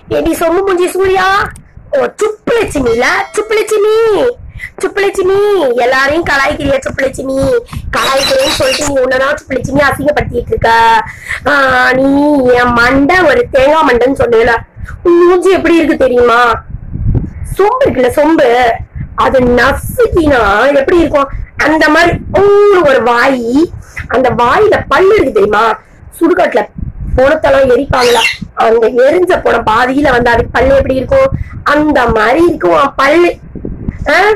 ஏடி சொம்மு மூஞ்சி சூர்யா ஓ சுப்புலட்சுமி இல்ல சுப்புலட்சுமி சுப்புலட்சுமி எல்லாரையும் கலாய்க்கிறிய சுப்புலட்சுமி கலாய்க்கிறேன்னு சொல்லிட்டு நீ உன்னதான் சுப்புலட்சுமி அசிங்கப்படுத்திட்டு இருக்க ஆஹ், நீ என் மண்டை ஒரு தேங்காய் மண்டைன்னு சொன்னேல உன் மூஞ்சி எப்படி இருக்கு தெரியுமா சொம்பு இருக்குல்ல சொம்பு அது நசுக்கினா எப்படி இருக்கும் அந்த மாதிரி ஊன்னு ஒரு வாய் அந்த வாயில பல்லு இருக்கு தெரியுமா சுடுகாட்டுல புணத்தெல்லாம் எரிப்பாங்களா அந்த எரிஞ்ச போன பாதியில வந்து அதுக்கு பல்லு எப்படி இருக்கும் அந்த மாதிரி இருக்கும் உன் பல்லு ஆஹ்?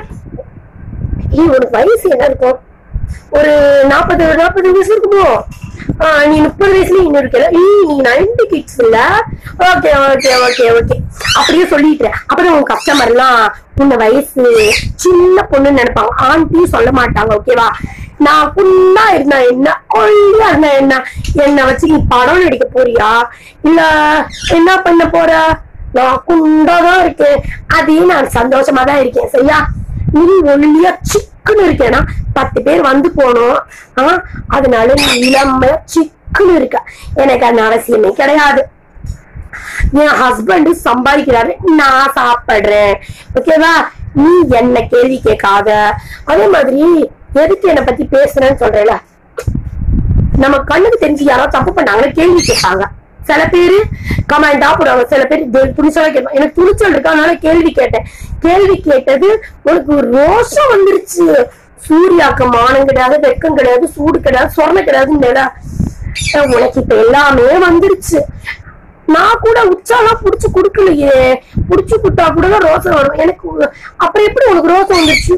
நீ உனக்கு வயசு என்ன இருக்கும் ஒரு நாற்பது நாற்பது வயசு இருக்குமோ ஆஹ் நீ முப்பது வயசுல இன்னும் இருக்கல ஏய், நீ நைன்டி கிட்ஸ் இல்ல ஓகே ஓகே ஓகே ஓகே அப்படியே சொல்லிட்டு அப்புறம் உன் கஸ்டமர் எல்லாம் உன்ன வயசு சின்ன பொண்ணுன்னு நினைப்பாங்க ஆண்டியும் சொல்ல மாட்டாங்க ஓகேவா நான் குண்டா இருந்தா என்ன ஒல்லியா இருந்தா என்ன என்ன வச்சு நீ படம் நடிக்க போறியா இல்ல என்ன பண்ண போற நான் குண்டா தான் இருக்கேன் அதே நான் சந்தோஷமா தான் இருக்கேன் சரியா நீ ஒல்லியா சிக்குன்னு இருக்கேனா பத்து பேர் வந்து போனோம் ஆ அதனால நீ இளம சிக்குன்னு இருக்க எனக்கு அந்த அவசியமே கிடையாது என் ஹஸ்பண்ட் சம்பாதிக்கிறாரு நான் சாப்பிடுறேன் ஓகேவா நீ என்ன கேள்வி கேட்காத அதே மாதிரி எதுக்கு என்னை பத்தி பேசுறேன்னு சொல்றேல நம்ம கண்ணுக்கு தெரிஞ்சு யாராவது தப்பு பண்ணாங்கன்னா கேள்வி கேட்பாங்க சில பேரு கமெண்டா போடுவாங்க சில பேர் தெ- துணிச்சலா கேட்பாங்க எனக்கு துணிச்சல் இருக்கு அதனால கேள்வி கேட்டேன் கேள்வி கேட்டது உனக்கு ரோஷம் வந்துருச்சு சூர்யாக்கு மானம் கிடையாது வெக்கம் கிடையாது சூடு கிடையாது சொரணை கிடையாது உனக்கு இப்ப எல்லாமே வந்துருச்சு நான் கூட உச்சாலாம் புடிச்சு குடுக்கலையே புடிச்சு குட்டா கூட தான் ரோசம் வரும் எனக்கு அப்புறம் எப்படி உனக்கு ரோசம் வந்துருச்சு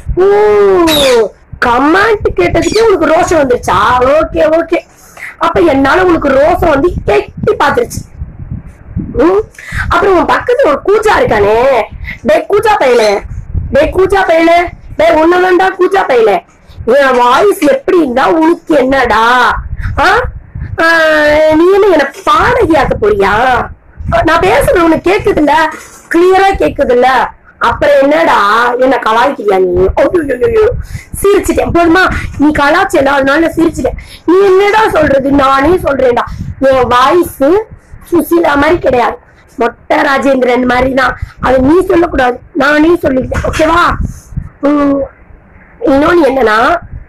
ஓ கமெண்ட் கேட்டதுக்கே உனக்கு ரோஷம் வந்துருச்சா ஓகே ஓகே அப்ப என்னால உனக்கு ரோசம் வந்து எட்டி பாத்துருச்சு ம். அப்புறம் உன் பக்கத்துல ஒரு கூச்சா இருக்கானே டே கூச்சா பையல டே கூச்சா பையல டே உன்னதான்டா கூச்சா பையல என் வாய்ஸ் எப்படி இருந்தா உனக்கு என்னடா ஆ? ஆ, நீ என்ன என்ன பாடகியாக்க போறியா நான் பேசுறது உனக்கு கேக்குது இல்ல கிளியரா கேக்குது இல்ல அப்புறம் என்னடா என்ன கலாய்க்கிறியா நீ ஐயோ சிரிச்சிட்டேன் போதுமா நீ கலாச்சல அதனால நான் சிரிச்சிட்டேன் நீ என்னடா சொல்றது நானே சொல்றேன்டா என் வாய்ஸ் சுசீலா மாதிரி கிடையாது மொட்டை ராஜேந்திரன் மாதிரி தான் அது நீ சொல்லக்கூடாது நானே சொல்லிக்கிட்டேன் ஓகேவா உம், இன்னொன்னு என்னன்னா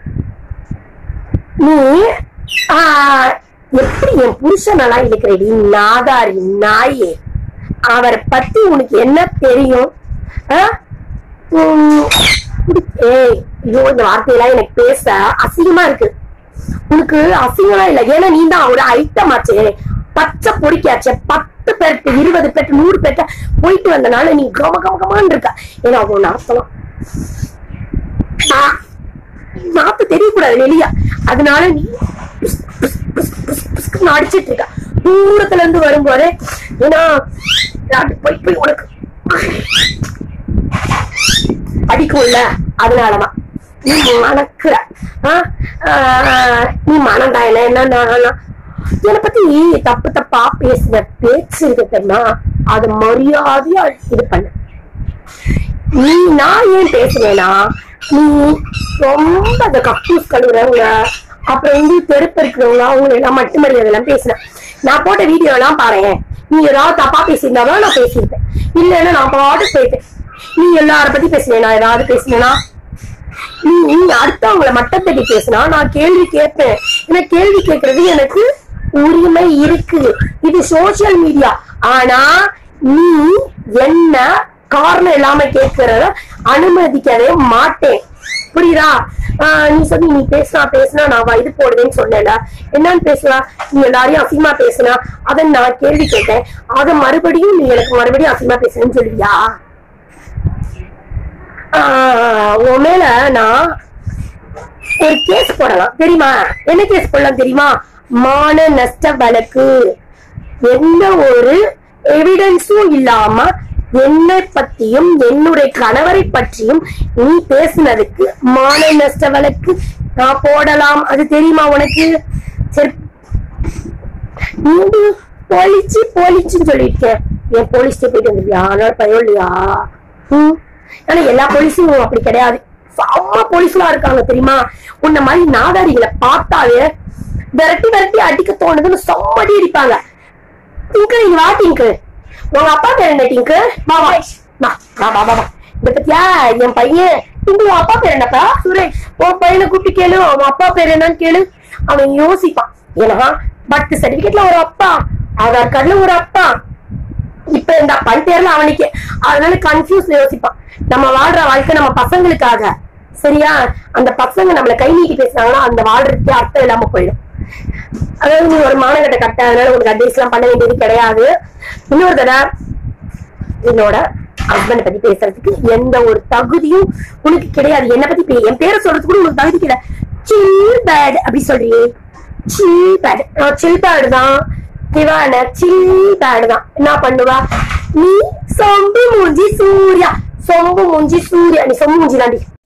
நீ ஆஹ், எப்படி என் புருஷனெல்லாம் இருக்கிறடி நாதாரி நாயே அவரை பத்தி உனக்கு என்ன தெரியும் ஆஹ்? உம், ஏய் ஐயோ இந்த வார்த்தையெல்லாம் எனக்கு பேச அசிங்கமா இருக்கு உனக்கு அசிங்கமா இல்ல ஏன்னா நீ தான் ஒரு ஐட்டம் ஆச்சே பச்சை பொடிக்காச்சே பத்து பேருக்கு இருபது பேருக்கு நூறு பேர்ட்ட போயிட்டு வந்தனால நீ கம கம கமான்னு இருக்க ஏன்னா அவங்க நடத்தலாம் நாத்து தெரியக்கூடாது வெளியா அதனால நீ பிஸ், பிஸ், பிஸ், பிஸ், பிஸ்ன்னு அடிச்சிட்டு இருக்க தூரத்துல இருந்து வரும்போதே ஏன்னா நான் போய் போய் உனக்கு படிக்கும்ல அதனாலதான் நீ மணக்குற ஆ? ஆ, நீ மனம்தான் என்ன என்ன நான் என்னை பத்தி தப்பு தப்பா பேசுன பேச்சு இருக்கு தெரியுமா அது மரியாதையா இது பண்ண நீ நான் ஏன் பேசுனேனா நீ ரொம்ப அந்த கக்கூஸ் கழுவுறவங்க அப்புறம் வந்து தெருப்பு இருக்கிறவங்க அவங்க எல்லாம் மட்டும் மரியாதை எல்லாம் பேசினேன் நான் போட்ட வீடியோ எல்லாம் பாருங்க நீ ஏதாவது தப்பா பேசியிருந்தாலும் நான் பேசியிருப்பேன் இல்லைன்னா நான் பாட்டு போயிட்டேன் நீ எல்லார பத்தி பேசினேன் நான் ஏதாவது பேசினேனா நீ நீ அடுத்தவங்களை மட்டம் தட்டி பேசினா நான் கேள்வி கேட்பேன் ஏன்னா கேள்வி கேட்கறது எனக்கு உரிமை இருக்கு இது சோசியல் மீடியா ஆனா நீ என்ன காரணம் இல்லாம கேட்கறத அனுமதிக்கவே மாட்டேன் புரியுதா ஆஹ் நீ சொல்லி நீ பேசினா பேசினா நான் வ- இது போடுவேன்னு சொன்னேன்ல என்னன்னு பேசுனா நீ எல்லாரையும் அசிங்கமா பேசுனா அதை நான் கேள்வி கேட்டேன் அதை மறுபடியும் நீ எனக்கு மறுபடியும் அசிங்கமா பேசுறேன்னு சொல்லுவியா ஆஹ் உன் மேல நான் ஒரு கேஸ் போடலாம் தெரியுமா என்ன கேஸ் போடலாம் தெரியுமா மான நஷ்ட வழக்கு எந்த ஒரு எவிடன்ஸும் இல்லாம என்னை பத்தியும் என்னுடைய கணவரை பற்றியும் நீ பேசினதுக்கு மான நஷ்ட வழக்கு நான் போடலாம் அது தெரியுமா உனக்கு சரி நீ வந்து போலிச்சு போலிச்சுன்னு சொல்லியிருக்கேன் என் போலீஸ் போயிட்டு வந்துருவியா அதனால பயம் இல்லையா ம். ஆனா எல்லா போலீஸும் அப்படி கிடையாது செம்ம போலீஸ்லாம் இருக்காங்க தெரியுமா உன்ன மாதிரி நாதாரிகளை பார்த்தாலே விரட்டி விரட்டி அடிக்க தோணுதுன்னு செம்மடி அடிப்பாங்க டிங்கு நீங்க வா டிங்கு உங்க அப்பா பேர் என்ன டிங்கு வா வா வா வா வா வா வா இந்த பத்தியா என் பையன் டிங்கு உன் அப்பா பேர் என்னப்பா சுரேஷ் உன் பையனை கூப்பிட்டு கேளு அவன் அப்பா பேர் என்னன்னு கேளு அவன் யோசிப்பான் ஏன்னா பர்த் சர்டிபிகேட்ல ஒரு அப்பா ஆதார் கார்டுல ஒரு அப்பா இப்ப இந்த பன் பேர்ல அவனுக்கு அதனால கன்ஃபியூஸ் யோசிப்பான் நம்ம வாழ்ற வாழ்க்கை நம்ம பசங்களுக்காக சரியா அந்த பசங்க நம்மள கை நீட்டி பேசுனாங்கன்னா அந்த வாழ்றதுக்கே அர்த்தம் இல்லாம போயிடும் அதாவது நீ ஒரு மானகட்ட கட்ட அதனால உனக்கு அட்வைஸ் எல்லாம் பண்ண வேண்டியது கிடையாது இன்னொரு தடவை என்னோட ஹஸ்பண்ட் பத்தி பேசுறதுக்கு எந்த ஒரு தகுதியும் உனக்கு கிடையாது என்ன பத்தி பே- என் பேரை சொல்றதுக்கு கூட உனக்கு தகுதி கிடையாது சில் பேட் அப்படி சொல்றியே சில் பேட் சில் பேட் தான் திவான சில் பேட் தான் என்ன பண்ணுவா நீ சொம்பு மூஞ்சி சூர்யா சொம்பு மூஞ்சி சூர்யா நீ சொம்பு மூஞ்சி தாண்டி